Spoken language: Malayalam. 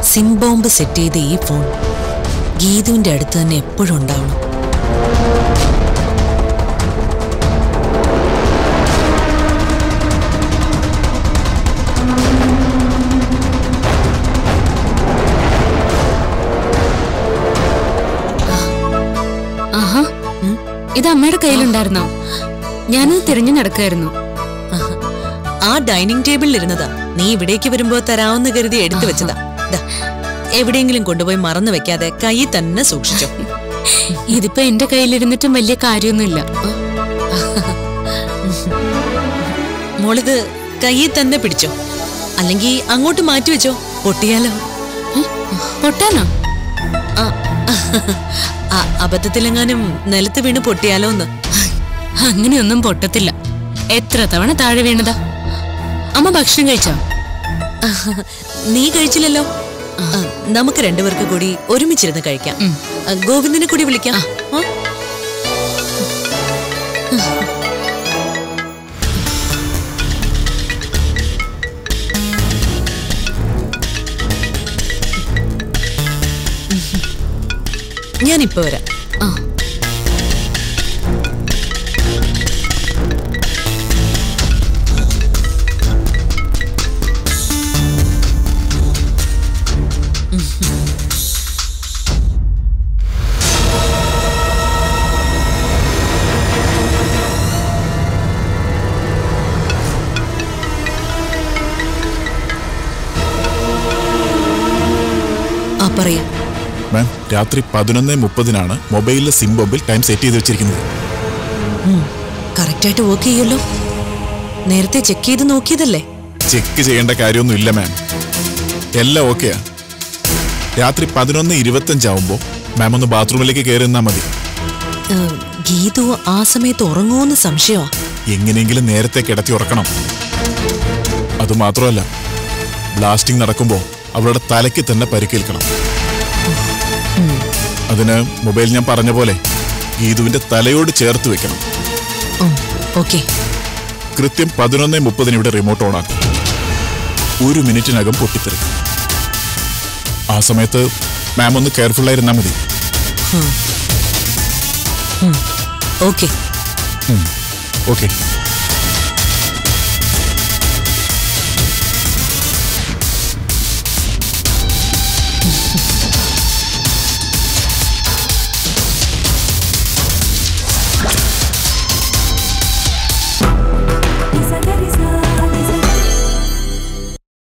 സിം ബോംബ് സെറ്റ് ചെയ്ത ഈ ഫോൺ ഗീതുവിന്റെ അടുത്ത് തന്നെ എപ്പോഴും ഉണ്ടാവണം ആഹാ ഇത് അമ്മയുടെ കയ്യിലുണ്ടായിരുന്നോ ഞാനത് തിരഞ്ഞു നടക്കായിരുന്നു ആഹാ. ആ ഡൈനിങ് ടേബിളിൽ ഇരുന്നതാ നീ ഇവിടേക്ക് വരുമ്പോ തരാമെന്ന് കരുതി എടുത്തു വെച്ചതാ ദാ, എവിടെയെങ്കിലും കൊണ്ടുപോയി മറന്നു വെക്കാതെ കൈ തന്നെ സൂക്ഷിച്ചോ ഇതിപ്പോ എന്റെ കയ്യിലിരുന്നിട്ടും വലിയ കാര്യമൊന്നുമില്ല മോളിത് കയ്യിൽ തന്നെ പിടിച്ചോ അല്ലെങ്കിൽ അങ്ങോട്ട് മാറ്റി വെച്ചോ പൊട്ടിയാലോ പൊട്ടാനോ ആ, ആ, അബദ്ധത്തിലെങ്ങാനും നിലത്ത് വീണ് പൊട്ടിയാലോ എന്ന് അങ്ങനെയൊന്നും പൊട്ടത്തില്ല എത്ര തവണ താഴെ വീണതാ അമ്മ ഭക്ഷണം കഴിച്ചോ നീ കഴിച്ചില്ലല്ലോ ആ, നമുക്ക് രണ്ടുപേർക്ക് കൂടി ഒരുമിച്ചിരുന്ന് കഴിക്കാം ആ, ഗോവിന്ദനെ കൂടി വിളിക്കാം ആ? ഞാനിപ്പോ വരാം ആ ആ പറയാ മാം രാത്രി പതിനൊന്ന് മുപ്പതിനാണ് മൊബൈലിലെ സിം ബോംബിൽ ടൈം സെറ്റ് ചെയ്ത് വെച്ചിരിക്കുന്നത് കറക്റ്റായിട്ട് വർക്ക് ചെയ്യുമല്ലോ നേരത്തെ ചെക്ക് ചെയ്ത് നോക്കിയതല്ലേ ചെക്ക് ചെയ്യേണ്ട കാര്യമൊന്നും ഇല്ല മാം എല്ലാം ഓക്കെയാ രാത്രി പതിനൊന്ന് ഇരുപത്തഞ്ചാവുമ്പോൾ മാം ഒന്ന് ബാത്റൂമിലേക്ക് കയറി നിന്നാൽ മതി ഏ, ഗീതു ആ സമയത്ത് ഉറങ്ങുമോന്ന് സംശയമാ എങ്ങനെയെങ്കിലും നേരത്തെ കിടത്തി ഉറക്കണം അതുമാത്രമല്ല ബ്ലാസ്റ്റിംഗ് നടക്കുമ്പോൾ അവളുടെ തലയ്ക്ക് തന്നെ പരിക്കേൽക്കണം അതിന് മൊബൈൽ ഞാൻ പറഞ്ഞ പോലെ ഗീതുവിന്റെ തലയോട് ചേർത്ത് വെക്കണം ഓക്കെ കൃത്യം പതിനൊന്ന് മുപ്പതിന് ഇവിടെ റിമോട്ട് ഓൺ ആക്കും ഒരു മിനിറ്റിനകം പൊട്ടിത്തെറിക്കും ആ സമയത്ത് മാം ഒന്ന് കെയർഫുൾ ആയിരുന്നാൽ മതി ഓക്കെ ഓക്കെ